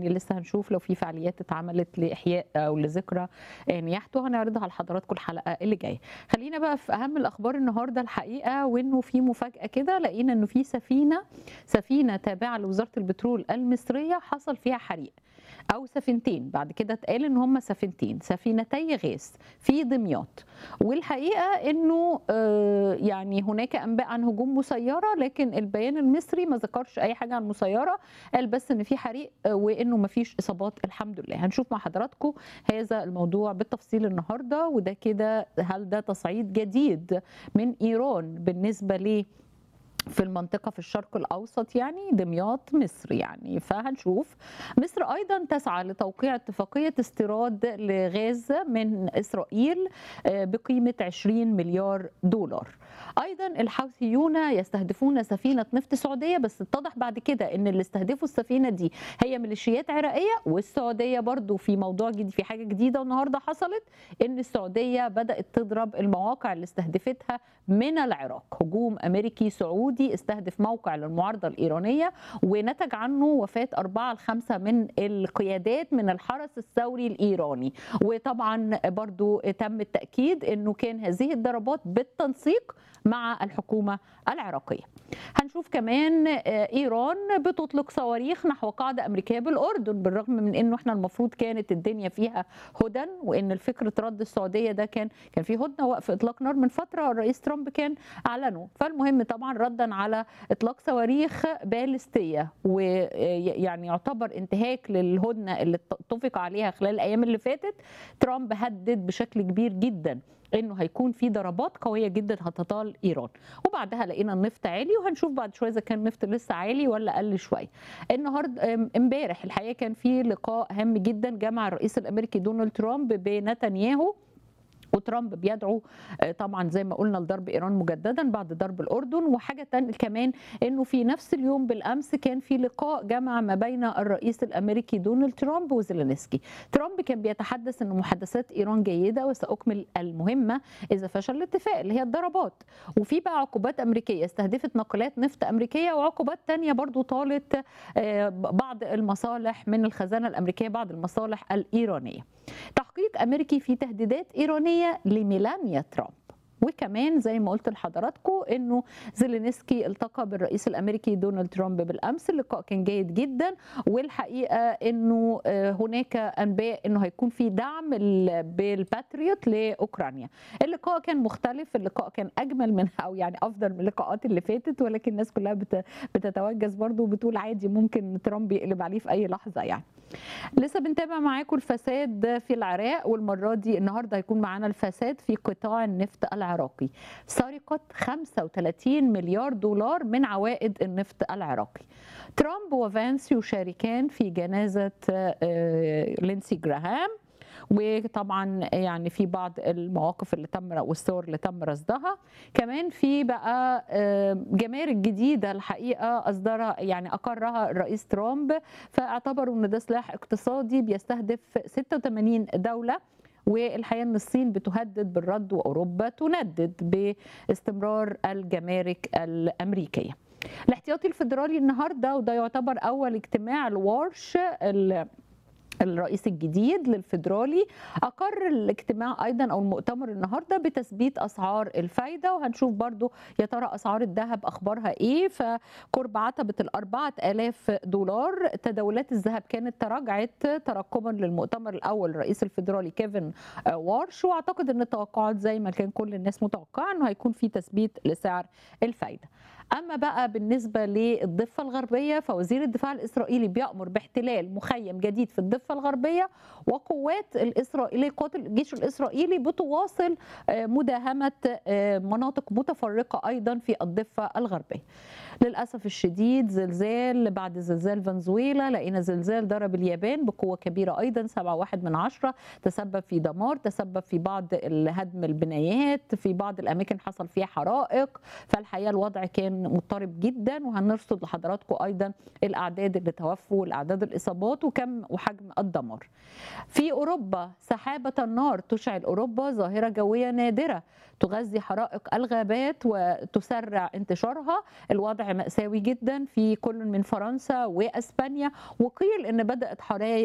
يعني لسه هنشوف لو في فعاليات اتعملت لاحياء او لذكرى نياحته هنعرضها لحضراتكم الحلقه اللي جايه خلينا بقى في اهم الاخبار النهارده الحقيقه وانه في مفاجاه كده لقينا انه في سفينه سفينه تابعه لوزاره البترول المصريه حصل فيها حريق او سفينتين بعد كده اتقال ان هم سفينتين سفينتي غاز في دمياط والحقيقه انه يعني هناك انباء عن هجوم مسيره لكن البيان المصري ما ذكرش اي حاجه عن مسيره قال بس ان في حريق وانه ما فيش اصابات الحمد لله هنشوف مع حضراتكم هذا الموضوع بالتفصيل النهارده وده كده هل ده تصعيد جديد من ايران بالنسبه ل في المنطقة في الشرق الأوسط يعني دمياط مصر يعني فهنشوف مصر أيضا تسعى لتوقيع اتفاقية استيراد لغاز من إسرائيل بقيمة 20 مليار دولار أيضا الحوثيون يستهدفون سفينة نفط سعودية بس اتضح بعد كده أن اللي استهدفوا السفينة دي هي ميليشيات عراقية والسعودية برضو في موضوع جديد في حاجة جديدة النهاردة حصلت أن السعودية بدأت تضرب المواقع اللي استهدفتها من العراق هجوم أمريكي سعودي سعودي استهدف موقع للمعارضة الإيرانية ونتج عنه وفاة أربعة لخمسة من القيادات من الحرس الثوري الإيراني وطبعا برضو تم التأكيد أنه كان هذه الضربات بالتنسيق مع الحكومة العراقية هنشوف كمان إيران بتطلق صواريخ نحو قاعدة أمريكية بالأردن بالرغم من أنه احنا المفروض كانت الدنيا فيها هدى وأن الفكرة رد السعودية ده كان كان في هدنة وقف إطلاق نار من فترة الرئيس ترامب كان أعلنه فالمهم طبعا ردا على اطلاق صواريخ باليستيه ويعني يعتبر انتهاك للهدنه اللي اتفق عليها خلال الايام اللي فاتت ترامب هدد بشكل كبير جدا انه هيكون في ضربات قويه جدا هتطال ايران وبعدها لقينا النفط عالي وهنشوف بعد شويه اذا كان النفط لسه عالي ولا قل شويه النهارده امبارح الحقيقه كان في لقاء هام جدا جمع الرئيس الامريكي دونالد ترامب بنتنياهو وترامب بيدعو طبعا زي ما قلنا لضرب ايران مجددا بعد ضرب الاردن وحاجه تانية كمان انه في نفس اليوم بالامس كان في لقاء جمع ما بين الرئيس الامريكي دونالد ترامب وزيلينسكي ترامب كان بيتحدث ان محادثات ايران جيده وساكمل المهمه اذا فشل الاتفاق اللي هي الضربات وفي بقى عقوبات امريكيه استهدفت ناقلات نفط امريكيه وعقوبات تانية برضو طالت بعض المصالح من الخزانه الامريكيه بعض المصالح الايرانيه تحقيق امريكي في تهديدات ايرانيه لميلانيا ترامب وكمان زي ما قلت لحضراتكم انه زيلينسكي التقى بالرئيس الامريكي دونالد ترامب بالامس اللقاء كان جيد جدا والحقيقه انه هناك انباء انه هيكون في دعم بالباتريوت لاوكرانيا اللقاء كان مختلف اللقاء كان اجمل من او يعني افضل من اللقاءات اللي فاتت ولكن الناس كلها بتتوجس برضو وبتقول عادي ممكن ترامب يقلب عليه في اي لحظه يعني لسه بنتابع معاكم الفساد في العراق والمره دي النهارده هيكون معانا الفساد في قطاع النفط العراقي سرقه 35 مليار دولار من عوائد النفط العراقي ترامب وفانس يشاركان في جنازه لينسي جراهام وطبعا يعني في بعض المواقف اللي تم والصور اللي تم رصدها كمان في بقى جمارك جديده الحقيقه اصدرها يعني اقرها الرئيس ترامب فاعتبروا ان ده سلاح اقتصادي بيستهدف 86 دوله والحقيقه ان الصين بتهدد بالرد واوروبا تندد باستمرار الجمارك الامريكيه. الاحتياطي الفيدرالي النهارده وده يعتبر اول اجتماع الورش الرئيس الجديد للفيدرالي اقر الاجتماع ايضا او المؤتمر النهارده بتثبيت اسعار الفايده وهنشوف برضو يا ترى اسعار الذهب اخبارها ايه فقرب عتبه ال 4000 دولار تداولات الذهب كانت تراجعت ترقبا للمؤتمر الاول الرئيس الفيدرالي كيفن وارش واعتقد ان التوقعات زي ما كان كل الناس متوقعه انه هيكون في تثبيت لسعر الفايده اما بقى بالنسبه للضفه الغربيه فوزير الدفاع الاسرائيلي بيامر باحتلال مخيم جديد في الضفه الغربيه وقوات الاسرائيليه قوات الجيش الاسرائيلي بتواصل مداهمه مناطق متفرقه ايضا في الضفه الغربيه للاسف الشديد زلزال بعد زلزال فنزويلا لقينا زلزال ضرب اليابان بقوه كبيره ايضا 7.1 من عشرة تسبب في دمار تسبب في بعض هدم البنايات في بعض الاماكن حصل فيها حرائق فالحقيقه الوضع كان كان مضطرب جدا وهنرصد لحضراتكم ايضا الاعداد اللي توفوا والاعداد الاصابات وكم وحجم الدمار. في اوروبا سحابه النار تشعل اوروبا ظاهره جويه نادره تغذي حرائق الغابات وتسرع انتشارها الوضع مأساوي جدا في كل من فرنسا واسبانيا وقيل ان بدأت حرائق